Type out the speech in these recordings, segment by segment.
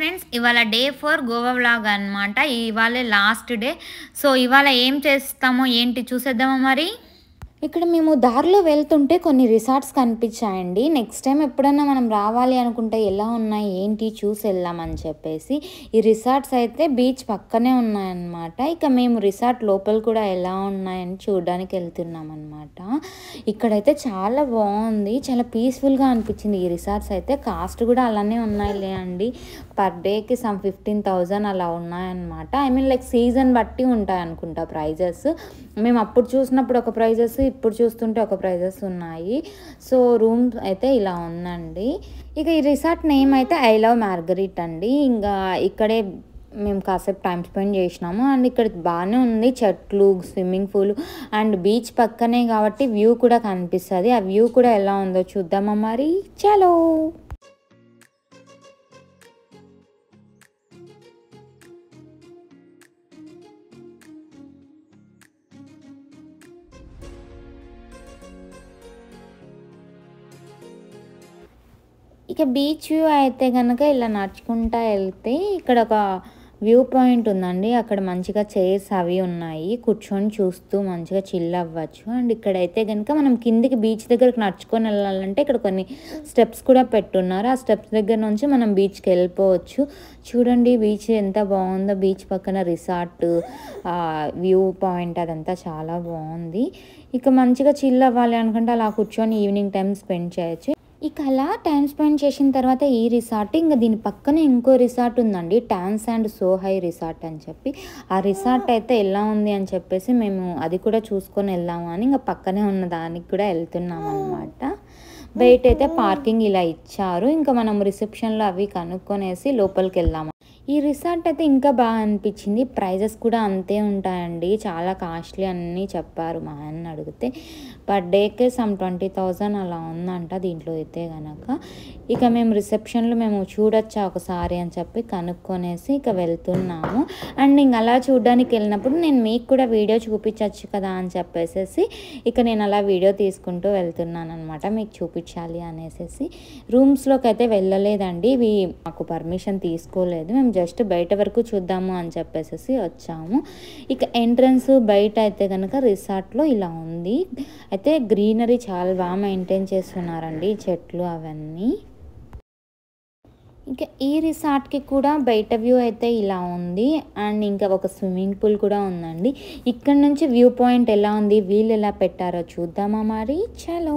Friends ఇవాళ day four Goa vlog అనమాట ఇవాళ లాస్ట్ డే సో ఇవాళ ఏం చేస్తామో ఏంటి చూసేద్దామా మరి ఇక్కడ మేము దారిలో వెళ్తుంటే కొన్ని రిసార్ట్స్ కనిపించాయండి నెక్స్ట్ టైం ఎప్పుడైనా మనం రావాలి అనుకుంటే ఎలా ఉన్నాయి ఏంటి చూసి వెళ్దామని చెప్పేసి ఈ రిసార్ట్స్ అయితే బీచ్ పక్కనే ఉన్నాయన్నమాట ఇక మేము రిసార్ట్ లోపల కూడా ఎలా ఉన్నాయని చూడడానికి వెళ్తున్నాం అనమాట ఇక్కడైతే చాలా బాగుంది చాలా పీస్ఫుల్గా అనిపించింది ఈ రిసార్ట్స్ అయితే కాస్ట్ కూడా అలానే ఉన్నాయిలే అండి పర్ డేకి సమ్ ఫిఫ్టీన్ థౌజండ్ అలా ఉన్నాయన్నమాట ఐ మీన్ లైక్ సీజన్ బట్టి ఉంటాయి అనుకుంటా ప్రైజెస్ మేము అప్పుడు చూసినప్పుడు ఒక ప్రైజెస్ ఇప్పుడు చూస్తుంటే ఒక ప్రైజెస్ ఉన్నాయి సో రూమ్ అయితే ఇలా ఉందండి ఇక ఈ రిసార్ట్ నేమ్ అయితే ఐ లవ్ మార్గరిట్ అండి ఇంకా ఇక్కడే మేము కాసేపు టైం స్పెండ్ చేసినాము అండ్ ఇక్కడ బాగానే ఉంది చెట్లు స్విమ్మింగ్ పూల్ అండ్ బీచ్ పక్కనే కాబట్టి వ్యూ కూడా కనిపిస్తుంది ఆ వ్యూ కూడా ఎలా ఉందో చూద్దామా మరి చలో ఇక బీచ్ వ్యూ అయితే కనుక ఇలా నడుచుకుంటా వెళ్తే ఇక్కడ ఒక వ్యూ పాయింట్ ఉందండి అక్కడ మంచిగా చైర్స్ అవి ఉన్నాయి కూర్చొని చూస్తూ మంచిగా చిల్ అవ్వచ్చు అండ్ ఇక్కడైతే కనుక మనం కిందికి బీచ్ దగ్గరకు నడుచుకొని వెళ్ళాలంటే ఇక్కడ కొన్ని స్టెప్స్ కూడా పెట్టున్నారు ఆ స్టెప్స్ దగ్గర నుంచి మనం బీచ్కి వెళ్ళిపోవచ్చు చూడండి బీచ్ ఎంత బాగుందో బీచ్ పక్కన రిసార్ట్ వ్యూ పాయింట్ అదంతా చాలా బాగుంది ఇక మంచిగా చిల్ అవ్వాలి అనుకుంటే అలా కూర్చొని ఈవినింగ్ టైం స్పెండ్ చేయొచ్చు ఇక అలా టైం స్పెండ్ చేసిన తర్వాత ఈ రిసార్ట్ ఇంకా దీని పక్కన ఇంకో రిసార్ట్ ఉందండి టాన్స్ అండ్ సోహై రిసార్ట్ అని చెప్పి ఆ రిసార్ట్ అయితే ఎలా ఉంది అని చెప్పేసి మేము అది కూడా చూసుకొని వెళ్దాము అని ఇంకా పక్కనే ఉన్న దానికి కూడా వెళ్తున్నాం అనమాట బయట అయితే పార్కింగ్ ఇలా ఇచ్చారు ఇంకా మనం రిసెప్షన్లో అవి కనుక్కొనేసి లోపలికి వెళ్దాము ఈ రిసార్ట్ అయితే ఇంకా బాగా అనిపించింది ప్రైజెస్ కూడా అంతే ఉంటాయండి చాలా కాస్ట్లీ అన్నీ చెప్పారు మా ఆయన అడిగితే పర్ డేకే సమ్ ట్వంటీ థౌజండ్ అలా ఉందంట దీంట్లో అయితే కనుక ఇక మేము రిసెప్షన్లో మేము చూడొచ్చా ఒకసారి అని చెప్పి కనుక్కొనేసి ఇక వెళ్తున్నాము అండ్ ఇంక అలా చూడడానికి వెళ్ళినప్పుడు నేను మీకు కూడా వీడియో చూపించవచ్చు కదా అని చెప్పేసి ఇక నేను అలా వీడియో తీసుకుంటూ వెళ్తున్నాను అనమాట మీకు చూపించాలి అనేసి రూమ్స్లోకి అయితే వెళ్ళలేదండి ఇవి మాకు పర్మిషన్ తీసుకోలేదు మేము జస్ట్ బయట వరకు చూద్దాము అని చెప్పేసి వచ్చాము ఇక ఎంట్రన్స్ బయట అయితే కనుక రిసార్ట్లో ఇలా ఉంది అయితే గ్రీనరీ చాలా బాగా మెయింటైన్ చేస్తున్నారండి చెట్లు అవన్నీ ఇంకా ఈ రిసార్ట్కి కూడా బయట వ్యూ అయితే ఇలా ఉంది అండ్ ఇంకా ఒక స్విమ్మింగ్ పూల్ కూడా ఉందండి ఇక్కడ నుంచి వ్యూ పాయింట్ ఎలా ఉంది వీళ్ళు ఎలా పెట్టారో చూద్దామా మరి చలో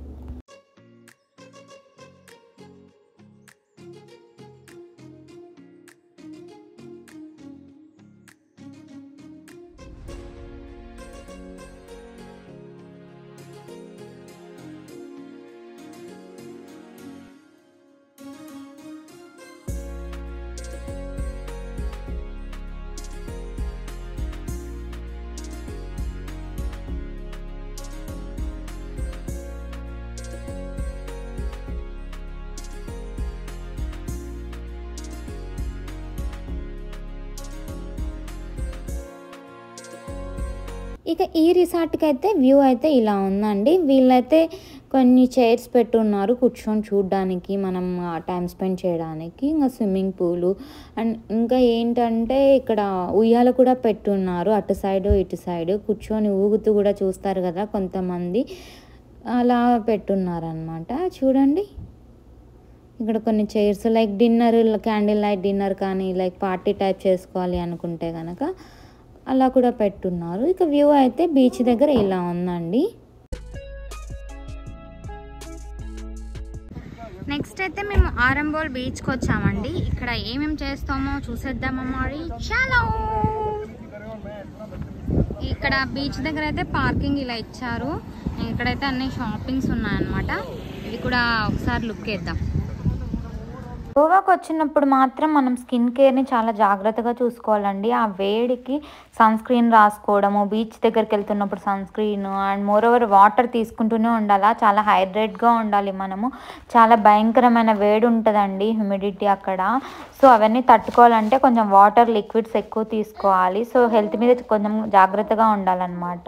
ఇక ఈ రిసార్ట్కి అయితే వ్యూ అయితే ఇలా ఉందండి వీళ్ళైతే కొన్ని చైర్స్ పెట్టున్నారు కూర్చొని చూడడానికి మనం టైం స్పెండ్ చేయడానికి ఇంకా స్విమ్మింగ్ పూలు అండ్ ఇంకా ఏంటంటే ఇక్కడ ఉయ్యాల కూడా పెట్టున్నారు అటు సైడ్ ఇటు సైడ్ కూర్చొని ఊగుతూ కూడా చూస్తారు కదా కొంతమంది అలా పెట్టున్నారనమాట చూడండి ఇక్కడ కొన్ని chairs like dinner candle light dinner కానీ లైక్ పార్టీ టైప్ చేసుకోవాలి అనుకుంటే కనుక అలా కూడా పెట్టున్నారు ఇక వ్యూ అయితే బీచ్ దగ్గర ఇలా ఉందండి నెక్స్ట్ అయితే మేము ఆరంబోల్ బీచ్కి వచ్చామండి ఇక్కడ ఏమేమి చేస్తామో చూసేద్దామా మరి చాలా ఇక్కడ బీచ్ దగ్గర అయితే పార్కింగ్ ఇలా ఇచ్చారు ఇక్కడైతే అన్ని షాపింగ్స్ ఉన్నాయన్నమాట ఇది కూడా ఒకసారి లుక్ వేద్దాం గోవాకి వచ్చినప్పుడు మాత్రం మనం స్కిన్ కేర్ని చాలా జాగ్రత్తగా చూసుకోవాలండి ఆ వేడికి సన్ స్క్రీన్ రాసుకోవడము బీచ్ దగ్గరికి వెళ్తున్నప్పుడు sunscreen and moreover water తీసుకుంటూనే ఉండాలా చాలా హైడ్రేట్గా ఉండాలి మనము చాలా భయంకరమైన వేడి ఉంటుందండి హ్యూమిడిటీ అక్కడ సో అవన్నీ తట్టుకోవాలంటే కొంచెం వాటర్ లిక్విడ్స్ ఎక్కువ తీసుకోవాలి సో హెల్త్ మీద కొంచెం జాగ్రత్తగా ఉండాలన్నమాట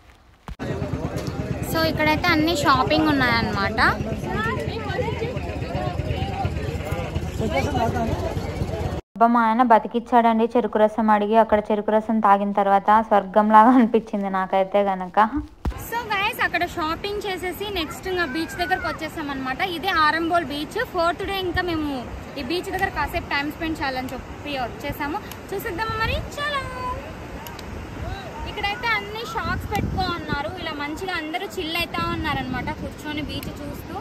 సో ఇక్కడైతే అన్ని షాపింగ్ ఉన్నాయన్నమాట అబ్బా మా ఆయన బతికిచ్చాడండి చెరుకు రసం అడిగి అక్కడ చెరుకు రసం తాగిన తర్వాత స్వర్గంలాగా అనిపించింది నాకైతే గనక సో గైస్ అక్కడ షాపింగ్ చేసేసి నెక్స్ట్ ఇంకా బీచ్ దగ్గరకు వచ్చేసాం అనమాట ఇదే ఆరంబోల్ బీచ్ ఫోర్త్ డే ఇంకా మేము ఈ బీచ్ దగ్గర కాసేపు టైం స్పెండ్ చేయాలని చెప్పి వచ్చేసాము చూసిద్దామా మరి చాలా ఇక్కడైతే అన్ని షాక్స్ పెట్టుకో ఉన్నారు ఇలా మంచిగా అందరూ చిల్ అవుతా ఉన్నారనమాట కూర్చొని బీచ్ చూస్తూ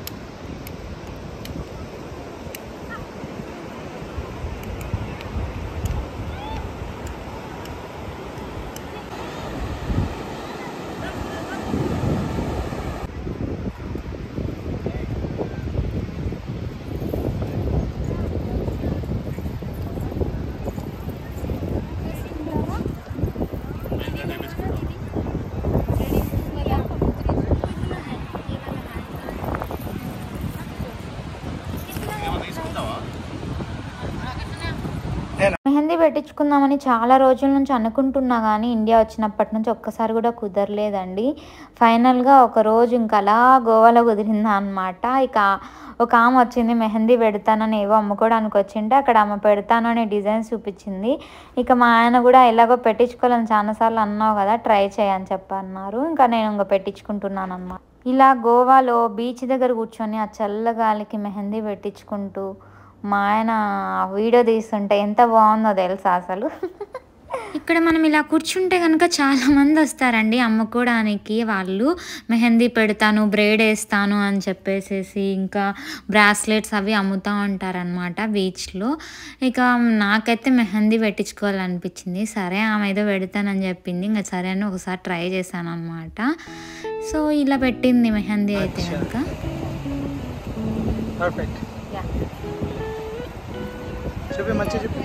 మెహందీ పెట్టించుకుందామని చాలా రోజుల నుంచి అనుకుంటున్నా కానీ ఇండియా వచ్చినప్పటి నుంచి ఒక్కసారి కూడా కుదరలేదండి ఫైనల్గా ఒక రోజు ఇంకా అలా గోవాలో కుదిరిందా అనమాట ఇక ఒక ఆమె వచ్చింది మెహందీ పెడతానని ఏవో అమ్ముకోవడానికి వచ్చింటే అక్కడ ఆమె పెడతాను అనే డిజైన్ చూపించింది ఇక మా ఆయన కూడా ఎలాగో పెట్టించుకోవాలని చాలాసార్లు అన్నావు కదా ట్రై చేయని చెప్పన్నారు ఇంకా నేను ఇంకా పెట్టించుకుంటున్నాను అనమాట ఇలా గోవాలో బీచ్ దగ్గర కూర్చొని ఆ చల్లగాలికి మెహందీ పెట్టించుకుంటూ మా ఆయన వీడియో తీస్తుంటే ఎంత బాగుందో తెలుసా అసలు ఇక్కడ మనం ఇలా కూర్చుంటే కనుక చాలా మంది వస్తారండి అమ్ముకోవడానికి వాళ్ళు మెహందీ పెడతాను బ్రేడ్ వేస్తాను అని చెప్పేసేసి ఇంకా బ్రాస్లెట్స్ అవి అమ్ముతూ ఉంటారనమాట బీచ్లో ఇక నాకైతే మెహందీ పెట్టించుకోవాలనిపించింది సరే ఆమె ఏదో పెడతానని చెప్పింది ఇంకా సరే అని ఒకసారి ట్రై చేశాను అనమాట సో ఇలా పెట్టింది మెహందీ అయితే కనుక పర్ఫెక్ట్ చెప్పి మంచిగా చెప్పి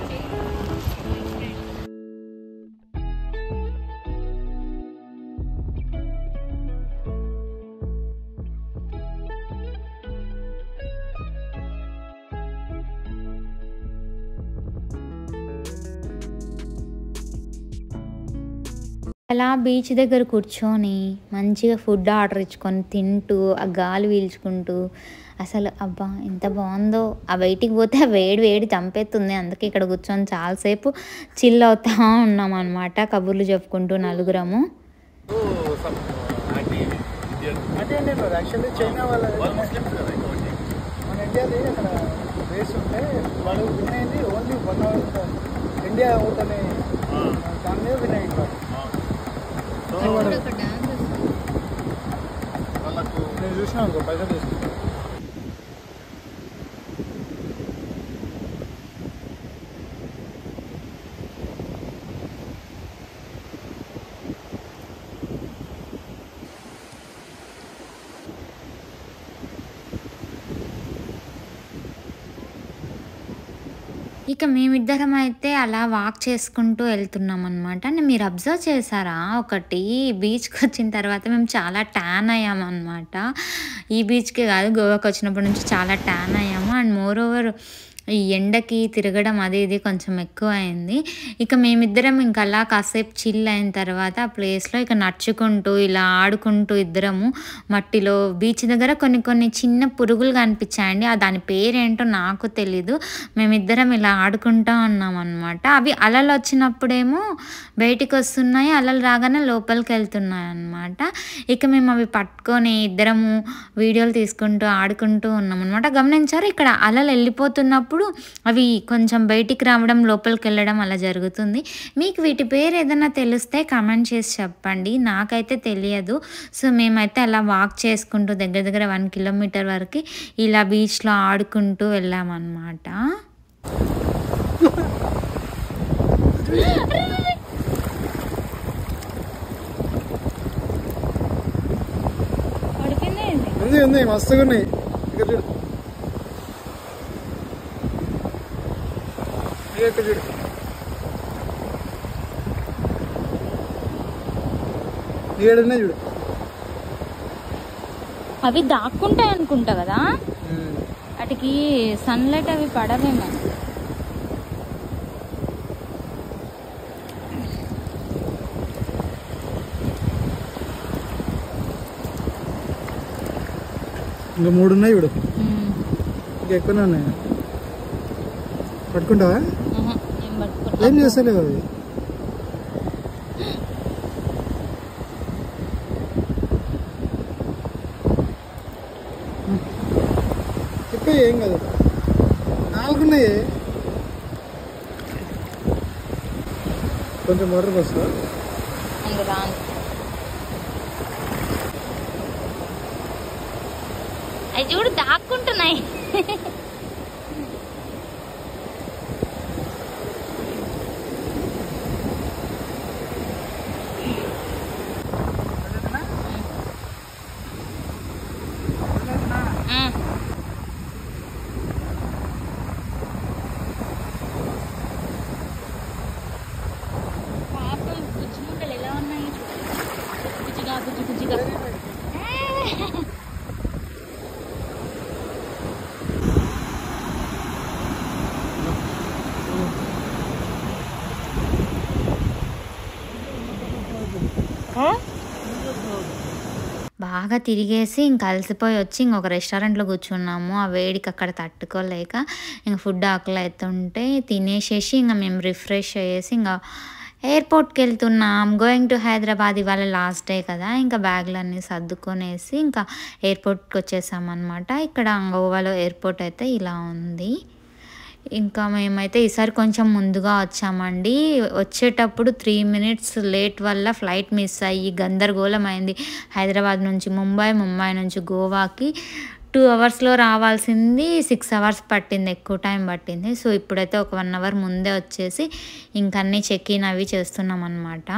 అలా బీచ్ దగ్గర కూర్చొని మంచిగా ఫుడ్ ఆర్డర్ ఇచ్చుకొని తింటూ ఆ గాలి పీల్చుకుంటూ అసలు అబ్బా ఎంత బాగుందో ఆ బయటికి పోతే ఆ వేడి వేడి చంపేస్తుంది అందుకే ఇక్కడ కూర్చొని చాలాసేపు చిల్ అవుతా ఉన్నాం అనమాట కబుర్లు చెప్పుకుంటూ నలుగురము అంటే నేను యాక్చువల్లీ చైనా వాళ్ళ మన ఇండియాది అక్కడ బేస్ ఉంటే వాడు విన్ అయింది only one hour India out అనే దాని మీద విన్ అయింది వాడు నేను చూసినా అనుకో పైసలు తీసుకుంటా ఇక మేమిద్దరం అయితే అలా వాక్ చేసుకుంటూ వెళ్తున్నాం అనమాట అంటే మీరు అబ్జర్వ్ చేశారా ఒకటి బీచ్కి వచ్చిన తర్వాత మేము చాలా ట్యాన్ అయ్యాము అనమాట ఈ బీచ్కే కాదు గోవాకి వచ్చినప్పటి నుంచి చాలా ట్యాన్ అయ్యాము అండ్ మోర్ ఓవర్ ఈ ఎండకి తిరగడం అది ఇది కొంచెం ఎక్కువ అయింది ఇక మేమిద్దరం ఇంకా అలా కాసేపు చిల్ అయిన తర్వాత ఆ ప్లేస్లో ఇక నడుచుకుంటూ ఇలా ఆడుకుంటూ ఇద్దరము మట్టిలో బీచ్ దగ్గర కొన్ని కొన్ని చిన్న పురుగులు కనిపించాయండి ఆ దాని పేరేంటో నాకు తెలీదు మేమిద్దరం ఇలా ఆడుకుంటూ ఉన్నాం అనమాట అవి అలలు వచ్చినప్పుడేమో బయటికి వస్తున్నాయి అలలు రాగానే లోపలికి వెళ్తున్నాయి అనమాట ఇక మేము అవి పట్టుకొని ఇద్దరము వీడియోలు తీసుకుంటూ ఆడుకుంటూ ఉన్నాం అనమాట గమనించారు ఇక్కడ అలలు వెళ్ళిపోతున్నప్పుడు అవి కొంచెం బయటికి రావడం లోపలికి వెళ్ళడం అలా జరుగుతుంది మీకు వీటి పేరు ఏదైనా తెలిస్తే కామెంట్ చేసి చెప్పండి నాకైతే తెలియదు సో మేమైతే అలా వాక్ చేసుకుంటూ దగ్గర దగ్గర వన్ కిలోమీటర్ వరకు ఇలా బీచ్లో ఆడుకుంటూ వెళ్ళామన్నమాట ఉంది ఉంది మస్తుగా ఉన్నాయి ఇక్కడ చూడు ఇక ఇక్కడ చూడు ఏడున్నాయి చూడు అవి దాక్కుంటాయి అనుకుంటా కదా వాటికి సన్లైట్ అవి పడవేమో ఇంకా మూడు ఉన్నాయి చూడు ఇంకా ఎక్కువనే ఉన్నాయి పట్టుకుంటావా ఆహా, నేను పట్టుకుంటా. ఏం చేస్తలేవు అవి చెప్పే ఏం కాదు నాలుగున్నాయి కొంచెం వాటర్ వస్తా అందులో రాను. అవి చూడు దాక్కుంటున్నాయి ఉమ్. పాపం బుజ్జిముండలు ఎలా ఉన్నాయి బుజ్జిగా బుజ్జి బుజ్జిగా బాగా తిరిగేసి ఇంక అలసిపోయి వచ్చి ఇంకొక రెస్టారెంట్లో కూర్చున్నాము ఆ వేడికి అక్కడ తట్టుకోలేక ఇంక ఫుడ్ ఆకలి అవుతుంటే తినేసేసి ఇంకా మేము రిఫ్రెష్ అయ్యేసి ఇంకా ఎయిర్పోర్ట్కి వెళ్తున్నాం గోయింగ్ టు హైదరాబాద్ ఇవాళ లాస్ట్ డే కదా ఇంకా బ్యాగులన్నీ సర్దుకొనేసి ఇంకా ఎయిర్పోర్ట్కి వచ్చేసాం అనమాట ఇక్కడ గోవాలో ఎయిర్పోర్ట్ అయితే ఇలా ఉంది ఇంకా మేమైతే ఈసారి కొంచెం ముందుగా వచ్చామండి వచ్చేటప్పుడు త్రీ మినిట్స్ లేట్ వల్ల ఫ్లైట్ మిస్ అయ్యి గందరగోళం అయింది హైదరాబాద్ నుంచి ముంబై ముంబై నుంచి గోవాకి టూ అవర్స్లో రావాల్సింది సిక్స్ అవర్స్ పట్టింది ఎక్కువ టైం పట్టింది సో ఇప్పుడైతే ఒక వన్ అవర్ ముందే వచ్చేసి ఇంకన్నీ చెక్ ఇన్ అవి చేస్తున్నాం అనమాట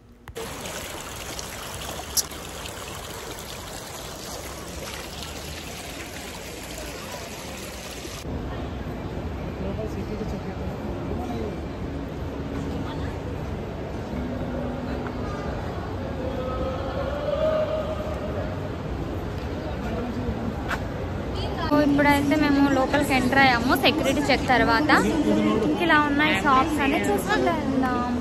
సో ఇప్పుడైతే మేము లోపలికి ఎంటర్ అయ్యాము సెక్యూరిటీ చెక్ తర్వాత ఇంక ఇలా ఉన్నాయి షాప్స్ అని చూసుకుంటూ వెళ్దాం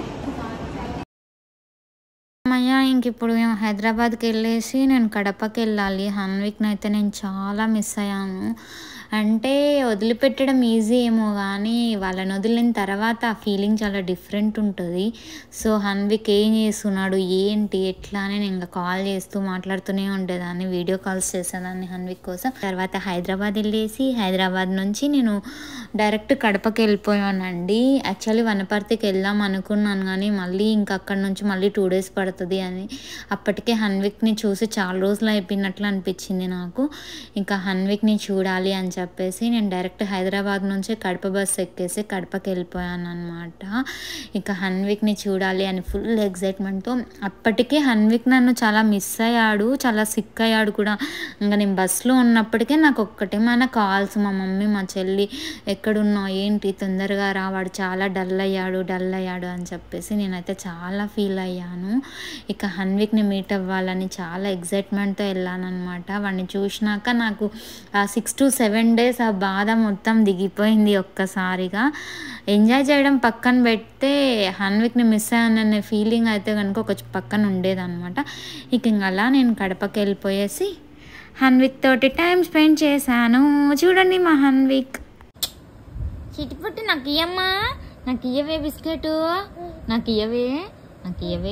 అమ్మయ్య ఇంక ఇప్పుడు మేము హైదరాబాద్కి వెళ్ళేసి నేను కడపకి వెళ్ళాలి హన్విక్ని అయితే నేను చాలా మిస్ అయ్యాను అంటే వదిలిపెట్టడం ఈజీ ఏమో కానీ వాళ్ళని వదిలిన తర్వాత ఆ ఫీలింగ్ చాలా డిఫరెంట్ ఉంటుంది సో హన్విక్ ఏం చేస్తున్నాడు ఏంటి ఎట్లా అని నేను ఇంకా కాల్ చేస్తూ మాట్లాడుతూనే ఉండేదాన్ని వీడియో కాల్స్ చేసేదాన్ని హన్విక్ కోసం తర్వాత హైదరాబాద్ వెళ్ళేసి హైదరాబాద్ నుంచి నేను డైరెక్ట్ కడపకి వెళ్ళిపోయానండి యాక్చువల్లీ వనపర్తికి వెళ్దాం అనుకున్నాను కానీ మళ్ళీ ఇంకా అక్కడ నుంచి మళ్ళీ టూ డేస్ పడుతుంది అని అప్పటికే హన్విక్ని చూసి చాలా రోజులు అయిపోయినట్లు అనిపించింది నాకు ఇంకా హన్విక్ని చూడాలి అని చెప్పేసి నేను డైరెక్ట్ హైదరాబాద్ నుంచి కడప బస్ ఎక్కేసి కడపకి వెళ్ళిపోయాను అనమాట ఇంకా హన్విక్ని చూడాలి అని ఫుల్ ఎగ్జైట్మెంట్తో అప్పటికే హన్విక్ నన్ను చాలా మిస్ అయ్యాడు చాలా సిక్ అయ్యాడు కూడా ఇంకా నేను బస్సులో ఉన్నప్పటికే నాకు ఒక్కటేమైనా కాల్స్ మా మమ్మీ మా చెల్లి ఎక్కడున్నావు ఏంటి తొందరగా రా వాడు చాలా డల్ అయ్యాడు డల్ అయ్యాడు అని చెప్పేసి నేనైతే చాలా ఫీల్ అయ్యాను ఇక హన్విక్ని మీట్ అవ్వాలని చాలా ఎగ్జైట్మెంట్తో వెళ్ళాను అనమాట వాడిని చూసినాక నాకు ఆ సిక్స్ టు సెవెన్ డేస్ ఆ బాధ మొత్తం దిగిపోయింది ఒక్కసారిగా ఎంజాయ్ చేయడం పక్కన పెడితే హన్విక్ని మిస్ అయ్యాననే ఫీలింగ్ అయితే కనుక ఒక పక్కన ఉండేదన్నమాట ఇక ఇంక అలా నేను కడపకి వెళ్ళిపోయేసి హన్విక్ తోటి టైం స్పెండ్ చేశాను చూడండి మా హన్విక్ చిటిపుట్టి నాకు ఇయ్యమ్మా నాకు ఇయ్యవే బిస్కెట్ నాకు ఇయ్యవే నాకు ఇయ్యవే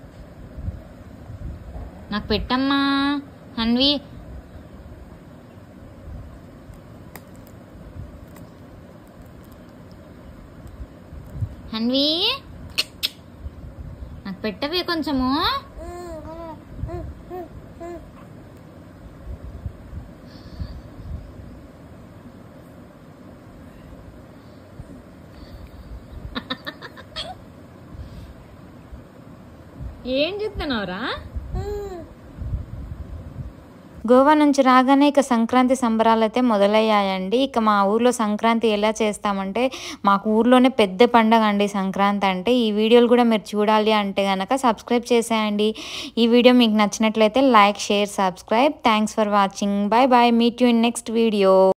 నాకు పెట్టమ్మా హన్వి హన్వి నాకు పెట్టవే కొంచెము ఏం చెప్తున్నావురా గోవా నుంచి రాగానే ఇక సంక్రాంతి సంబరాలు అయితే మొదలయ్యాయండి ఇక మా ఊర్లో సంక్రాంతి ఎలా చేస్తామంటే మాకు ఊర్లోనే పెద్ద పండగ అండి సంక్రాంతి అంటే ఈ వీడియోలు కూడా మీరు చూడాలి అంటే కనుక సబ్స్క్రైబ్ చేసేయండి ఈ వీడియో మీకు నచ్చినట్లయితే like share subscribe thanks for watching bye bye meet you in next video